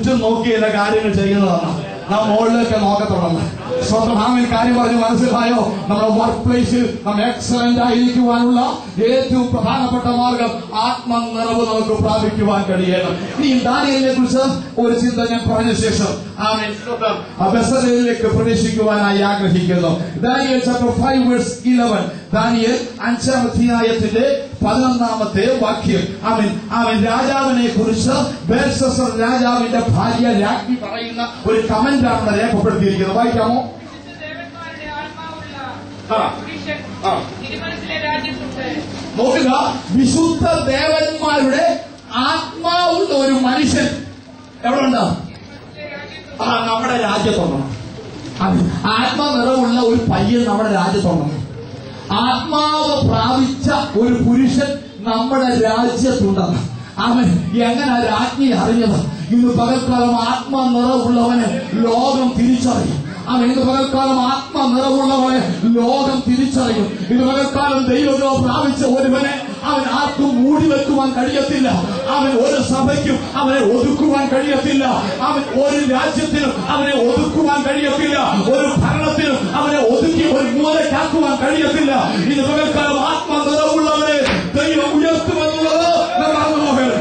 ചുറ്റും നോക്കി ചില കാര്യങ്ങൾ ചെയ്യുന്നതാണ് നാം മുകളിലേക്ക് നോക്കത്തുള്ളൂ സ്വന്തം ആമിൽ കാര്യം പറഞ്ഞ് മനസ്സിലായോ നമ്മുടെ വർക്ക് പ്ലേസിൽ നാം എക്സലന്റ് ആയിരിക്കുവാനുള്ള ഏറ്റവും പ്രധാനപ്പെട്ട മാർഗം ആത്മനിറവ് നമുക്ക് പ്രാപിക്കുവാൻ കഴിയണം ഇനി ദാനിയലിനെ കുറിച്ച് ഒരു ചിന്ത ഞാൻ പറഞ്ഞ ശേഷം ആമേൻ സ്വന്തം ബസറിലേക്ക് പ്രവേശിക്കുവാനായി ആഗ്രഹിക്കുന്നു Daniel chapter five verse eleven Daniel അഞ്ചാം അധ്യായത്തിന്റെ പതിനൊന്നാമത്തെ വാക്യം അവൻ അവൻ രാജാവിനെ കുറിച്ച് ബേൽസസർ രാജാവിന്റെ ഭാര്യ രാജ്ഞി പറയുന്ന ഒരു കമന്റ് ആണ് രേഖപ്പെടുത്തിയിരിക്കുന്നത് വായിക്കാമോ ദേവന്മാരുടെ ആത്മാവുള്ള ആ. പുരുഷൻ ആ. ഇരുമനസിലെ രാജ്യത്തുണ്ട് നോക്കുക വിശുദ്ധ ദേവന്മാരുടെ ആത്മാവുള്ള ഒരു മനുഷ്യൻ എവിടെ ഉണ്ട് ആ നമ്മുടെ രാജ്യത്തുണ്ടണം അത് ആത്മനിറവുള്ള ഒരു പയ്യൻ നമ്മുടെ രാജ്യത്തുണ്ടണം ആത്മാവ് പ്രാപിച്ച ഒരു പുരുഷൻ നമ്മുടെ രാജ്യത്തുണ്ടെന്ന് അവൻ എങ്ങനെ രാജ്ഞി അറിഞ്ഞത് ഇന്ന് പകൽക്കാലം ആത്മനിറവുള്ളവന് ലോകം തിരിച്ചറിയും അവൻ ഇന്ന് പകൽക്കാലം ആത്മനിറവുള്ളവനെ ലോകം തിരിച്ചറിയും ഇന്ന് പകൽക്കാലം ദൈവം പ്രാപിച്ച ഒരുവനെ അവൻ ആർക്കും മൂടി വെക്കുവാൻ കഴിയത്തില്ല അവൻ ഒരു സഭയ്ക്കും അവനെ ഒതുക്കുവാൻ കഴിയത്തില്ല അവൻ ഒരു രാജ്യത്തിനും അവനെ ഒതുക്കുവാൻ കഴിയത്തില്ല ഒരു ഭരണത്തിനും അവനെ ഒതുക്കി ഒരു മൂലക്കാക്കുവാൻ കഴിയത്തില്ല ഇന്ന് പകൽക്കാലം ആത്മനിറവുള്ളവരെ ദൈവം ഉയർത്തുമെന്നുള്ളത് നമ്മൾ അറിഞ്ഞു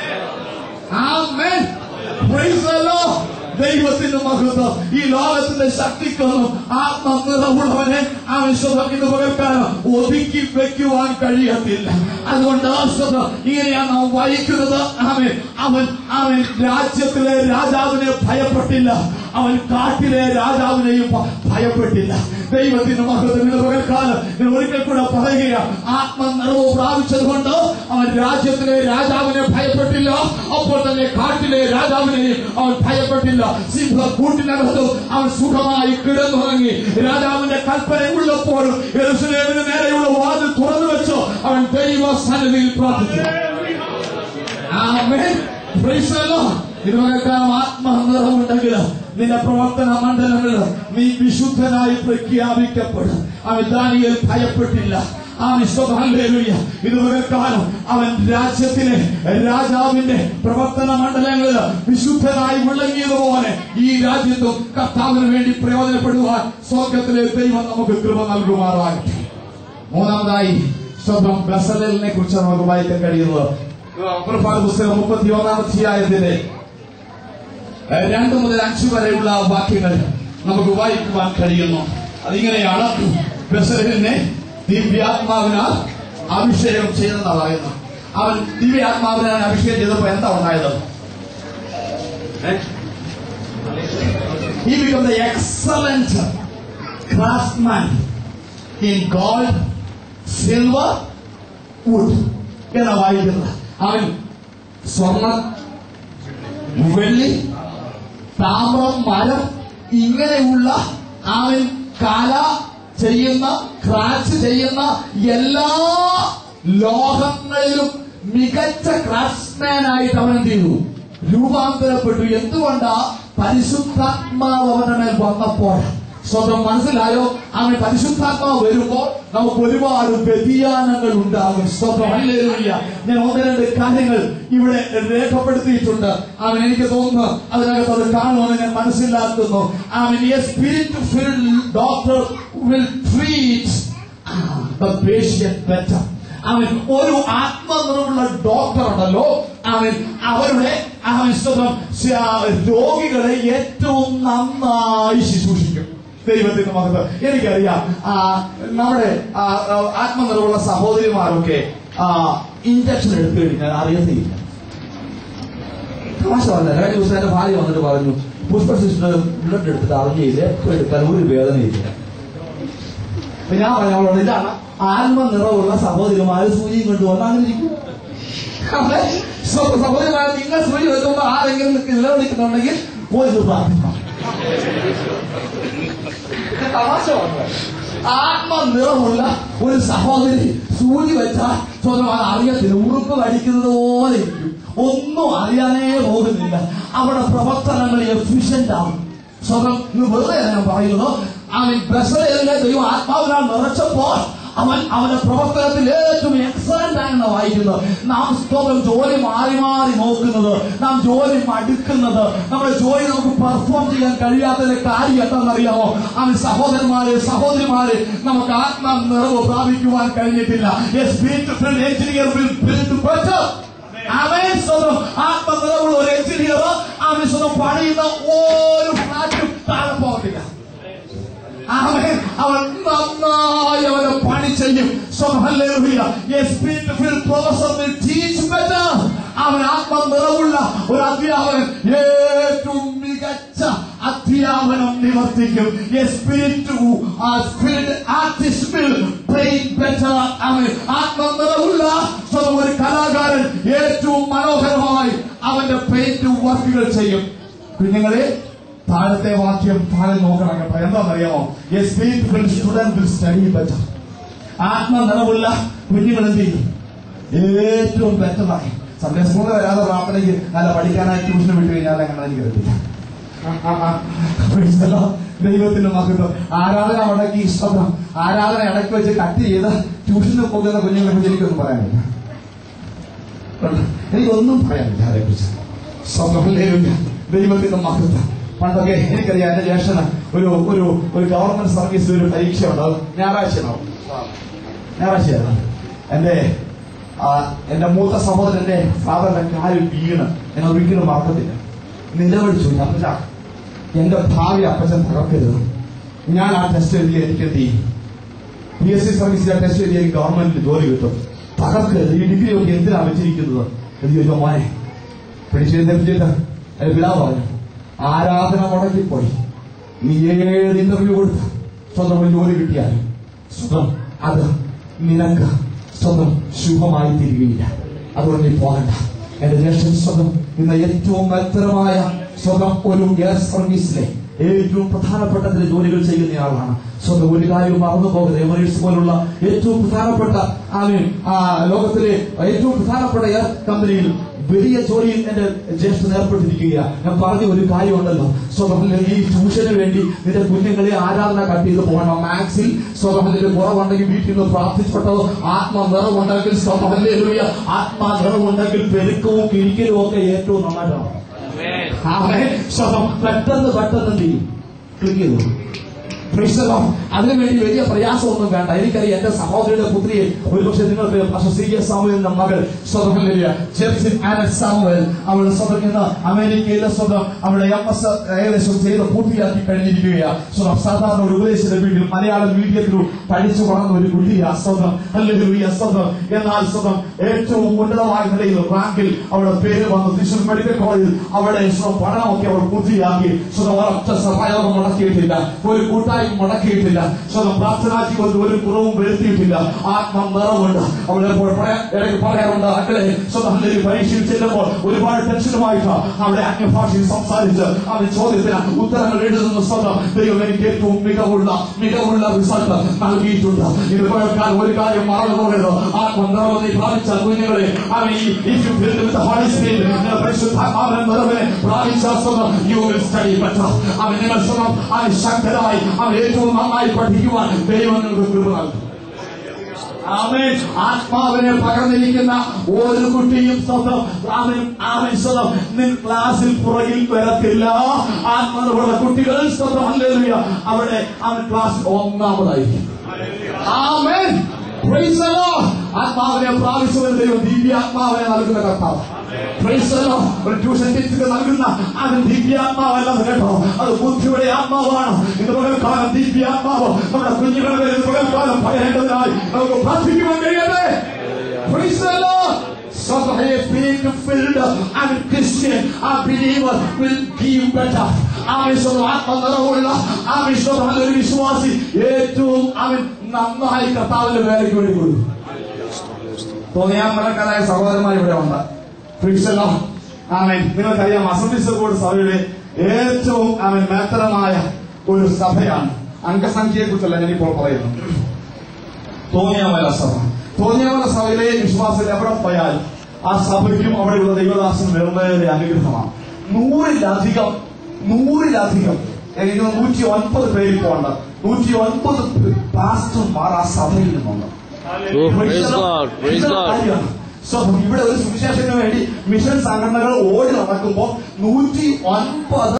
ആമേൻ പ്രൈസ് ദി ലോർഡ് ദൈവത്തിന്റെ മഹത്വം ഈ ലോകത്തിന്റെ ശക്തിക്കൊന്നും ആത്മനിറവുള്ളവനെ അവൻ സ്വതത്തിന് പകർക്കാനും ഒതുക്കി വെക്കുവാൻ കഴിയത്തില്ല അതുകൊണ്ട് ആ സ്വതം ഇങ്ങനെയാണ് നാം വായിക്കുന്നത് അവൻ അവൻ അവൻ രാജ്യത്തിലെ രാജാവിനെ ഭയപ്പെട്ടില്ല അവൻ കാട്ടിലെ രാജാവിനെയും ഭ- ഭയപ്പെട്ടില്ല ദൈവത്തിന്റെ മഹത്വത്തിന്റെ പകൽക്കാലം ഞാൻ ഒരിക്കൽ കൂടെ പറയുക ആത്മനിറവ് പ്രാപിച്ചതുകൊണ്ട് അവൻ രാജ്യത്തിലെ രാജാവിനെ ഭയപ്പെട്ടില്ല അപ്പോൾ തന്നെ കാട്ടിലെ രാജാവിനെയും അവൻ ഭയപ്പെട്ടില്ല സിംഹ കൂട്ടിനകത്തും അവൻ സുഖമായി കിടന്നുറങ്ങി രാജാവിന്റെ കൽപ്പന ഉള്ളപ്പോഴും യെരൂശലേമിന് നേരെയുള്ള വാതിൽ തുറന്നു വെച്ചു അവൻ ദൈവ സന്നിധിയിൽ പ്രാർത്ഥിച്ചു ആമേൻ. Praise the Lord. ഇരുവകക്കാലം ആത്മനിറവുണ്ടെങ്കിൽ നിന്റെ പ്രവർത്തന മണ്ഡലങ്ങളിൽ നീ വിശുദ്ധനായി പ്രഖ്യാപിക്കപ്പെടും അവൻ ദാനിയേൽ ഭയപ്പെട്ടില്ല ആ വിശ്വഭാല്ലേലൂയ ഇതുവരെക്കാലം അവൻ രാജ്യത്തിലെ രാജാവിന്റെ പ്രവർത്തന മണ്ഡലങ്ങളിൽ വിശുദ്ധനായി വിളങ്ങിയതുപോലെ ഈ രാജ്യത്തും കർത്താവിന് വേണ്ടി പ്രയോജനപ്പെടുവാൻ സ്വർഗത്തിലെ ദൈവം നമുക്ക് കൃപ നൽകുമാറാകട്ടെ മൂന്നാമതായി സ്വന്തം ബസലിനെ കുറിച്ച് നമുക്ക് വായിക്കാൻ കഴിയുന്നത് പുറപ്പാട് പുസ്തകം മുപ്പത്തി ഒന്നാം അധ്യായത്തിന്റെ ഏഹ്, രണ്ട് മുതൽ അഞ്ച് വരെയുള്ള വാക്യങ്ങൾ നമുക്ക് വായിക്കുവാൻ കഴിയുന്നു അതിങ്ങനെയാണ് ബസലിനെ ദിവ്യാത്മാവിനാൽ അഭിഷേകം ചെയ്തെന്നാണ് പറയുന്നത് അവൻ ദിവ്യാത്മാവിനാൽ അഭിഷേകം ചെയ്തപ്പോ എന്താ ഉണ്ടായത് He became the excellent craftsman in gold, silver, wood. എന്നാ വായിക്കുന്നത് അവൻ സ്വർണം വെള്ളി താമ്രം മരം ഇങ്ങനെയുള്ള അവൻ കല ചെയ്യുന്ന ക്രാച്ച് ചെയ്യുന്ന എല്ലാ ലോകങ്ങളിലും മികച്ച ക്രാഫ്റ്റ്സ്മാൻ ആയിട്ട് അവൻ എന്ത് ചെയ്തു രൂപാന്തരപ്പെട്ടു എന്തുകൊണ്ടാ പരിശുദ്ധാത്മാവ് അവന്റെ മേൽ വന്നപ്പോൾ സ്വന്തം മനസ്സിലായോ അവൻ പരിശുദ്ധാത്മാവ് വരുമ്പോൾ നമുക്ക് ഒരുപാട് വ്യതിയാനങ്ങൾ ഉണ്ടാകും സ്വന്തം ഹല്ലേലൂയ ഞാൻ ഒന്ന് രണ്ട് കാര്യങ്ങൾ ഇവിടെ രേഖപ്പെടുത്തിയിട്ടുണ്ട് അവൻ എനിക്ക് തോന്നുന്നു അതിനകത്ത് അത് കാണുമെന്ന് ഞാൻ മനസ്സിലാക്കുന്നു അവൻ a spirit filled doctor will treat the patient better. അവൻ ഒരു ആത്മനിറവുള്ള ഡോക്ടർ ഉണ്ടല്ലോ അവൻ അവരുടെ അവൻ സ്വന്തം ശ- രോഗികളെ ഏറ്റവും നന്നായി ശുശ്രൂഷിക്കും ദൈവത്തിന്റെ മഹത്വം എനിക്കറിയാം ആ, നമ്മുടെ ആ, ആ, ആത്മനിറവുള്ള സഹോദരിമാരൊക്കെ ഇഞ്ചക്ഷൻ എടുത്തു കഴിഞ്ഞാൽ അറിയത്തില്ല തമാശ പറഞ്ഞ കഴിഞ്ഞ ദിവസം എന്റെ ഭാര്യ വന്നിട്ട് പറഞ്ഞു പുഷ്പ സിസ്റ്റർ ബ്ലഡ് എടുത്തിട്ട് അറിഞ്ഞില്ല എപ്പോൾ എടുക്കാൻ ഒരു വേദനയില്ല അപ്പൊ ഞാൻ പറഞ്ഞു അവളോട് ഇതാണ് ആത്മനിറവുള്ള സഹോദരിമാര് സൂചിയും കൊണ്ട് വന്നാണിരിക്കും സഹോദരിമാർ നിങ്ങൾ സൂചി വെക്കുമ്പോൾ ആരെങ്കിലും നിലവിളിക്കുന്നുണ്ടെങ്കിൽ പോയി ഇത് പ്രാർത്ഥിക്കണം തമാശ പറഞ്ഞത്. ആത്മനിറമുള്ള ഒരു സഹോദരി സൂചി വെച്ചാൽ സ്വന്തം അത് അറിയത്തില്ല ഉറുപ്പ് കടിക്കുന്നത് പോലെ ഇരിക്കും ഒന്നും അറിയാനേ പോകുന്നില്ല അവിടെ പ്രവർത്തനങ്ങൾ എഫിഷ്യന്റ് ആവും സ്വന്തം ഇന്ന് വെറുതെ ഞാൻ പറയുന്നു അവൻ ബസലേലിനെ ദൈവം ആത്മാവിനാൽ നിറച്ചപ്പോൾ അവൻ അവന്റെ പ്രവർത്തനത്തിൽ ഏറ്റവും എക്സലന്റ് ആണെന്ന് വായിക്കുന്നത് നാം സ്തോത്രം ജോലി മാറി മാറി നോക്കുന്നത് നാം ജോലി മടുക്കുന്നത് നമ്മുടെ ജോലി നമുക്ക് പെർഫോം ചെയ്യാൻ കഴിയാത്തതിന്റെ കാര്യം എന്താണെന്നറിയാമോ അവൻ സഹോദരന്മാരെ സഹോദരിമാരെ നമുക്ക് ആത്മാ നിറവ് പ്രാപിക്കുവാൻ കഴിഞ്ഞിട്ടില്ല Yes, beautiful engineer will build better. അവൻ സ്വന്തം ആത്മനിറവുള്ള ഒരു എഞ്ചിനീയർ അവൻ സ്വന്തം പണിയുന്ന ഒരു ഫ്ലാറ്റും താഴെ പോകത്തില്ല അവൻ അവൻ നന്നായി അവനെ പണി ചെയ്യും So, hallelujah. Yes, beautiful professor will teach better. അവൻ ആത്മനിറവുള്ള ഒരു അധ്യാപകൻ ഏറ്റവും മികച്ച അധ്യാപനം നിവർത്തിക്കും spirit spirit artist will paint better അവൻ ആത്മനിറവുള്ള സ്വന്തം ഒരു കലാകാരൻ ഏറ്റവും മനോഹരമായി അവന്റെ പെയിന്റ് വർക്കുകൾ ചെയ്യും കുഞ്ഞുങ്ങളെ താഴത്തെ വാക്യം താഴെ നോക്കണം കേട്ടോ എന്താണെന്നറിയാമോ a spirit student will study better ആത്മനിറവുള്ള കുഞ്ഞുങ്ങൾ എന്ത് ചെയ്യും ഏറ്റവും ബെറ്ററായി സൺഡേ സ്കൂളിൽ വരാതെ പ്രാർത്ഥനയ്ക്ക് നല്ല പഠിക്കാനായി ട്യൂഷന് വിട്ടു കഴിഞ്ഞാൽ അങ്ങനെ എനിക്ക് കിട്ടില്ല Praise the Lord. ദൈവത്തിന്റെ മഹത്വം ആരാധന മുടക്കി ഇഷ്ടം ആരാധന ഇടയ്ക്ക് വെച്ച് കട്ട് ചെയ്ത് ട്യൂഷന് പോകുന്ന കുഞ്ഞുങ്ങളെ കുറിച്ച് എനിക്കൊന്നും പറയാനില്ല എനിക്കൊന്നും പറയാനില്ല അതേക്കുറിച്ച് സ്വന്തം ദൈവത്തിന്റെ മഹത്വം പണ്ടൊക്കെ എനിക്കറിയാം എന്റെ ജ്യേഷ്ഠന് ഒരു ഒരു ഒരു ഗവൺമെന്റ് സർവീസിൽ ഒരു പരീക്ഷ ഉണ്ട് അത് ഞായറാഴ്ചയാണോ ഞായറാഴ്ചയായിരുന്നു എന്റെ ആ, എന്റെ മൂത്ത സഹോദരന്റെ ഫാദറിന്റെ കാലിൽ വീണ് ഞാൻ ഒരിക്കലും മറക്കത്തില്ല നിലവിളിച്ചു അപ്പച്ച എന്റെ ഭാവി അപ്പച്ചൻ തകർക്കരുത് ഞാൻ ആ ടെസ്റ്റ് എഴുതി എനിക്ക് എന്ത് ചെയ്യും പി എസ് സി സർവീസിലെ ടെസ്റ്റ് എഴുതി എനിക്ക് ഗവൺമെന്റിൽ ജോലി കിട്ടും തകർക്കരുത് ഈ ഡിഗ്രി ഒക്കെ എന്തിനാ വെച്ചിരിക്കുന്നത് എന്ന് ചോദിച്ചോ മോനെ പിടിച്ചെഴുന്നേപ്പിച്ചിട്ട് എന്റെ പിതാവ് പറഞ്ഞു ആരാധന മുടക്കിപ്പോയി നീ ഏത് ഇന്റർവ്യൂ കൊടുത്ത് സ്വന്തം ഒരു ജോലി കിട്ടിയാലും സ്വന്തം അത് നിനക്ക് സ്വന്തം ശുഭമായി തീരുകയില്ല അതുകൊണ്ട് നീ പോകണ്ട എന്റെ ജ്യേഷ്ഠൻ സ്വന്തം ഇന്ന് ഏറ്റവും മത്സരമായ സ്വന്തം ഒരു എയർ സർവീസിലെ ഏറ്റവും പ്രധാനപ്പെട്ട ചില ജോലികൾ ചെയ്യുന്നയാളാണ് സ്വന്തം ഒരു കാര്യവും മറന്നു പോകരുത് എമറേറ്റ്സ് പോലുള്ള ഏറ്റവും പ്രധാനപ്പെട്ട ആമീൻ ആ ലോകത്തിലെ ഏറ്റവും പ്രധാനപ്പെട്ട എയർ കമ്പനിയിൽ വലിയ ജോലിയിൽ എന്റെ ജ്യേഷ്ഠൻ ഏർപ്പെട്ടിരിക്കുക ഞാൻ പറഞ്ഞ ഒരു കാര്യമുണ്ടല്ലോ സ്വതന്ത്രം ഈ ട്യൂഷന് വേണ്ടി നിന്റെ കുഞ്ഞുങ്ങളെ ആരാധന കട്ട് ചെയ്ത് പോകണം മാത്സിൽ സ്വതന്ത്രത്തിന്റെ കുറവുണ്ടെങ്കിൽ വീട്ടിൽ നിന്ന് പ്രാർത്ഥിച്ചപ്പെട്ടോ ആത്മ നിറവുണ്ടെങ്കിൽ സ്വതന്ത്രം ആത്മാ നിറവുണ്ടെങ്കിൽ പെരുക്കവും കിരിക്കലും ഒക്കെ ഏറ്റവും നന്നായിട്ടാണ് അവനെ സ്വതം പെട്ടെന്ന് പെട്ടെന്ന് എന്ത് ചെയ്യും ക്ലിക്ക് ചെയ്തു Praise the Lord. അതിനുവേണ്ടി വലിയ പ്രയാസമൊന്നും വേണ്ട എനിക്കറിയാം എന്റെ സഹോദരിയുടെ പുത്രിയെ ഒരുപക്ഷെ നിങ്ങൾക്ക് പക്ഷെ സി എസ് സാമുവലിന്റെ മകൾ സ്വതം ജെർസിൻ ആനസ് സാമുവൽ അവൾ സ്വതം ഇന്ന് അമേരിക്കയിലെ സ്വതം അവളുടെ എം എസ് ഏകദേശം ചെയ്ത് പൂർത്തിയാക്കി കഴിഞ്ഞിരിക്കുകയാണ് സ്വതം സാധാരണ ഒരു ഉപദേശത്തിന്റെ വീട്ടിൽ മലയാളം മീഡിയത്തിൽ പഠിച്ചു വളർന്ന ഒരു കുട്ടിയാ സ്വതം അല്ലെങ്കിൽ സ്വതം എന്നാൽ സ്വതം ഏറ്റവും ഉന്നതമായ നിലയിൽ റാങ്കിൽ അവളുടെ പേര് വന്നു തൃശൂർ മെഡിക്കൽ കോളേജിൽ അവിടെ സ്വന്തം പഠനമൊക്കെ അവൾ പൂർത്തിയാക്കി സ്വന്തം ഒരൊറ്റ സഭായോഗം മുടക്കിയിട്ടില്ല ഒരു കൂട്ടായ്മ മുടക്കിയിട്ടില്ല സ്വന്തം പ്രാർത്ഥനാ ജീവിതത്തിൽ ഒരു കുറവും വരുത്തിയിട്ടില്ല ആത്മ നിറവുണ്ട് അവൾ എപ്പോൾ പറയാ- ഇടയ്ക്ക് പറയാറുണ്ട് അക്കളെ സ്വന്തം ഒരു പരീക്ഷയിൽ ചെല്ലുമ്പോൾ ഒരുപാട് ടെൻഷനുമായിട്ട് അവിടെ അന്യഭാഷയിൽ സംസാരിച്ച് അവൻ ചോദ്യത്തിന് ഉത്തരങ്ങൾ എഴുതുന്ന സ്വന്തം ദൈവം എനിക്ക് ഏറ്റവും മികവുള്ള മികവുള്ള റിസൾട്ട് നൽകിയിട്ടുണ്ട് ഇത് കേൾക്കാൻ ഒരു കാര്യം മറന്നു പോകരുത് ആത്മ നിറവ് നീ പ്രാപിച്ച കുഞ്ഞുങ്ങളെ അവൻ ഈ if you build with the Holy Spirit, നിങ്ങൾ പരിശുദ്ധാത്മാവിനെ നിറവിനെ പ്രാപിച്ച സ്വന്തം you will study better. അവൻ നിങ്ങൾ സ്വന്തം അവൻ ശക്തരായി അവൻ ഏറ്റവും നന്നായി പഠിക്കുവാൻ ദൈവം നിങ്ങൾക്ക് കൃപ നൽകും ആമേൻ ആത്മാവിനെ പകർന്നിരിക്കുന്ന ഒരു കുട്ടിയും സ്വന്തം അവൻ അവൻ സ്വന്തം നിൻ ക്ലാസ്സിൽ പുറകിൽ വരത്തില്ല ആത്മാവുള്ള കുട്ടികൾ സ്വന്തം അല്ലേലുയ അവിടെ അവൻ ക്ലാസ്സിൽ ഒന്നാമതായിരിക്കും ആമേൻ Praise the Lord. ആത്മാവിനെ പ്രാപിച്ചവൻ ദൈവം ദിവ്യാത്മാവിനെ നൽകുന്ന കർത്താവ് Praise the Lord. ഒരു ട്യൂഷൻ ടീച്ചർക്ക് നൽകുന്ന അവൻ ദിവ്യാത്മാവല്ല കേട്ടോ അത് ബുദ്ധിയുടെ ആത്മാവാണ് ഇത് പകൽക്കാലം ദിവ്യാത്മാവ് നമ്മുടെ കുഞ്ഞുങ്ങളെ മേൽ ഇത് പകൽക്കാലം പകരേണ്ടതിനായി നമുക്ക് പ്രാർത്ഥിക്കുവാൻ കഴിയട്ടെ Praise the Lord. So that he being filled and Christian, a believer will give better. ആവശ്യം ആത്മനിറവുള്ള ആവശ്യം ഒരു വിശ്വാസി ഏറ്റവും അവൻ നന്നായി കർത്താവിന്റെ വേലയ്ക്ക് വേണ്ടി കൊടുക്കും തോന്നിയാമലക്കാരായ സഹോദരന്മാർ ഇവിടെ ഉണ്ട് പ്രീക്ഷല്ലോ ആമൻ നിങ്ങൾക്കറിയാം അസംബ്ലീസ് ബോർഡ് സഭയുടെ ഏറ്റവും അവൻ മേത്തരമായ ഒരു സഭയാണ് അംഗസംഖ്യയെ കുറിച്ചല്ല ഞാനിപ്പോൾ പറയുന്നത് തോന്നിയാമല സഭ തോന്നിയാമല സഭയിലെ വിശ്വാസികൾ എവിടെ പോയാൽ ആ സഭയ്ക്കും അവിടെയുള്ള ദൈവദാസനും വെറുതെ അനുഗ്രഹമാണ് നൂറിലധികം നൂറിലധികം എനിക്ക് തോന്നുന്നു നൂറ്റി ഒൻപത് പേരിൽ പോണ്ട് നൂറ്റി ഒൻപത് പാസ്റ്റർമാർ ആ സഭയിൽ നിന്നുണ്ട് Oh, praise God, praise God. So ഇവിടെ ഒരു സുവിശേഷത്തിന് വേണ്ടി മിഷൻ സംഘടനകൾ ഓടി നടക്കുമ്പോൾ നൂറ്റി ഒൻപത്